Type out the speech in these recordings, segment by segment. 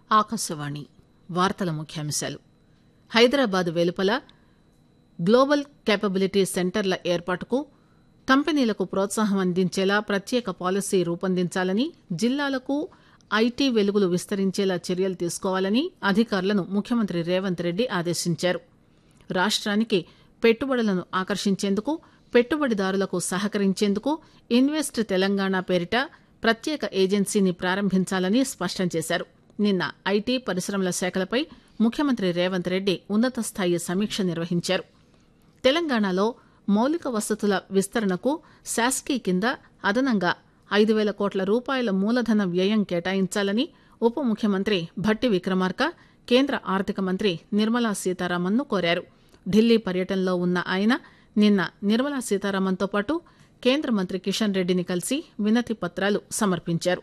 ఆకాశవాణి వార్తల ముఖ్యాంశాలు హైదరాబాద్ వెలుపల గ్లోబల్ కేపబిలిటీ సెంటర్ల ఏర్పాటుకు కంపెనీలకు ప్రోత్సాహం అందించేలా ప్రత్యేక పాలసీ రూపొందించాలని జిల్లాలకు ఐటీ వెలుగులు విస్తరించేలా చర్యలు తీసుకోవాలని అధికారులను ముఖ్యమంత్రి రేవంత్ రెడ్డి ఆదేశించారు రాష్ట్రానికి పెట్టుబడులను ఆకర్షించేందుకు పెట్టుబడిదారులకు సహకరించేందుకు ఇన్వెస్ట్ తెలంగాణ పేరిట ప్రత్యేక ఏజెన్సీని ప్రారంభించాలని స్పష్టం చేశారు నిన్న ఐటీ పరిశ్రమల శాఖలపై ముఖ్యమంత్రి రేవంత్ రెడ్డి ఉన్నత స్థాయి సమీక్ష నిర్వహించారు తెలంగాణలో మౌలిక వసతుల విస్తరణకు శాస్కీ కింద అదనంగా ఐదు వేల కోట్ల రూపాయల మూలధన వ్యయం కేటాయించాలని ఉప ముఖ్యమంత్రి భట్టి విక్రమార్క కేంద్ర ఆర్థిక మంత్రి నిర్మలా సీతారామన్ను కోరారు ఢిల్లీ పర్యటనలో ఉన్న ఆయన నిన్న నిర్మలా సీతారామన్తో పాటు కేంద్ర మంత్రి కిషన్ రెడ్డిని కలిసి వినతి పత్రాలు సమర్పించారు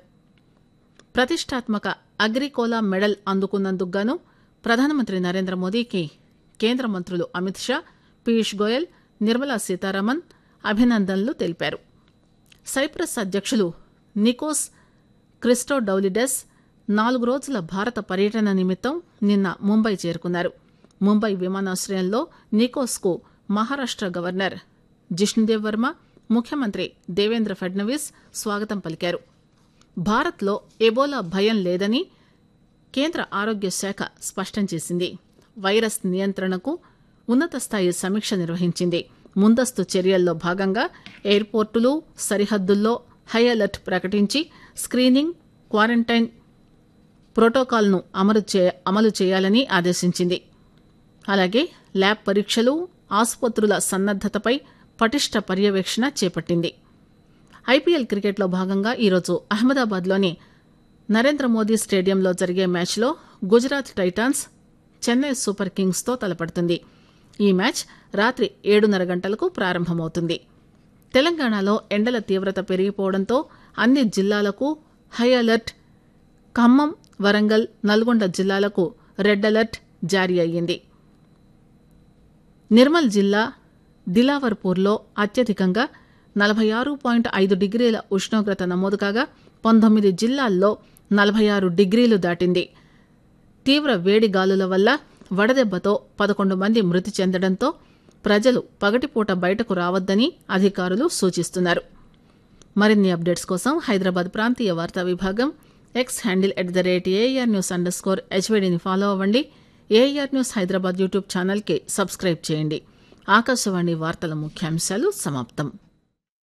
ప్రతిష్టాత్మక అగ్రికోలా మెడల్ అందుకున్నందుకు గాను ప్రధానమంత్రి నరేంద్ర మోదీకి కేంద్ర మంత్రులు అమిత్ షా పీయూష్ గోయల్ నిర్మలా సీతారామన్ అభినందనలు తెలిపారు సైప్రస్ అధ్యక్షులు నికోస్ క్రిస్టోడౌలిడెస్ నాలుగు రోజుల భారత పర్యటన నిమిత్తం నిన్న ముంబై చేరుకున్నారు ముంబై విమానాశ్రయంలో నికోస్కు మహారాష్ట గవర్నర్ జిష్ణుదేవ్ వర్మ ముఖ్యమంత్రి దేవేంద్ర ఫడ్నవీస్ స్వాగతం పలికారు భారత్లో ఎబోలా భయం లేదని కేంద్ర ఆరోగ్య శాఖ స్పష్టం చేసింది వైరస్ నియంత్రణకు ఉన్నత స్థాయి సమీక్ష నిర్వహించింది ముందస్తు చర్యల్లో భాగంగా ఎయిర్పోర్టులు సరిహద్దుల్లో హై అలర్ట్ ప్రకటించి స్క్రీనింగ్ క్వారంటైన్ ప్రోటోకాల్ను అమలు చే అమలు చేయాలని ఆదేశించింది అలాగే ల్యాబ్ పరీక్షలు ఆసుపత్రుల సన్నద్దతపై పటిష్ట పర్యవేక్షణ చేపట్టింది ఐపీఎల్ క్రికెట్లో భాగంగా ఈరోజు అహ్మదాబాద్లోని నరేంద్ర మోదీ స్టేడియంలో జరిగే మ్యాచ్లో గుజరాత్ టైటాన్స్ చెన్నై సూపర్ కింగ్స్తో తలపడుతుంది ఈ మ్యాచ్ రాత్రి ఏడున్నర గంటలకు ప్రారంభమవుతుంది తెలంగాణలో ఎండల తీవ్రత పెరిగిపోవడంతో అన్ని జిల్లాలకు హై అలర్ట్ ఖమ్మం వరంగల్ నల్గొండ జిల్లాలకు రెడ్ అలర్ట్ జారీ అయ్యింది నిర్మల్ జిల్లా దిలావర్పూర్లో అత్యధికంగా నలభై ఆరు పాయింట్ ఐదు డిగ్రీల ఉష్ణోగ్రత నమోదు కాగా పంతొమ్మిది జిల్లాల్లో నలభై ఆరు డిగ్రీలు దాటింది తీవ్ర వేడి గాలుల వల్ల వడదెబ్బతో పదకొండు మంది మృతి చెందడంతో ప్రజలు పగటిపూట బయటకు రావద్దని అధికారులు సూచిస్తున్నారు మరిన్ని అప్డేట్స్ కోసం హైదరాబాద్ ప్రాంతీయ వార్తా విభాగం X handle at the rate A R news underscore హెచ్వైడిని ఫాలో అవ్వండి ఏఆర్ న్యూస్ హైదరాబాద్ యూట్యూబ్ ఛానల్కి సబ్స్క్రైబ్ చేయండి ఆకాశవాణి వార్తల ముఖ్యాంశాలు సమాప్తం